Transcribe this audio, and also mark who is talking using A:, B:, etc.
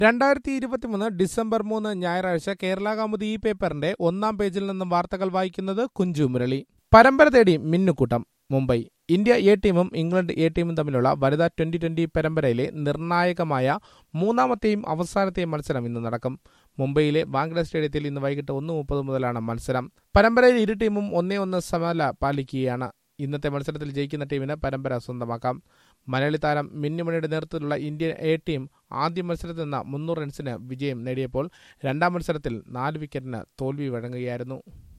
A: രണ്ടായിരത്തി ഇരുപത്തിമൂന്ന് ഡിസംബർ മൂന്ന് ഞായറാഴ്ച കേരള കൗമുദി ഈ പേപ്പറിന്റെ ഒന്നാം പേജിൽ നിന്നും വാർത്തകൾ വായിക്കുന്നത് കുഞ്ചു മുരളി പരമ്പര തേടി മിന്നുക്കൂട്ടം മുംബൈ ഇന്ത്യ എ ടീമും ഇംഗ്ലണ്ട് എ ടീമും തമ്മിലുള്ള വനിതാ ട്വന്റി ട്വന്റി പരമ്പരയിലെ നിർണായകമായ മൂന്നാമത്തെയും അവസാനത്തെയും മത്സരം ഇന്ന് നടക്കും മുംബൈയിലെ വാങ്കഡെ സ്റ്റേഡിയത്തിൽ ഇന്ന് വൈകിട്ട് ഒന്ന് മുപ്പത് മുതലാണ് മത്സരം പരമ്പരയിൽ ഇരു ടീമും ഒന്നേ ഒന്ന് സമനില പാലിക്കുകയാണ് ഇന്നത്തെ മത്സരത്തിൽ ജയിക്കുന്ന ടീമിന് പരമ്പര സ്വന്തമാക്കാം മലയാളി താരം മിന്നുമണിയുടെ നേതൃത്വത്തിലുള്ള ഇന്ത്യൻ എ ടീം ആദ്യ മത്സരത്തിൽ നിന്ന് മുന്നൂറ് റൺസിന് വിജയം നേടിയപ്പോൾ രണ്ടാം മത്സരത്തിൽ നാല് വിക്കറ്റിന് തോൽവി വഴങ്ങുകയായിരുന്നു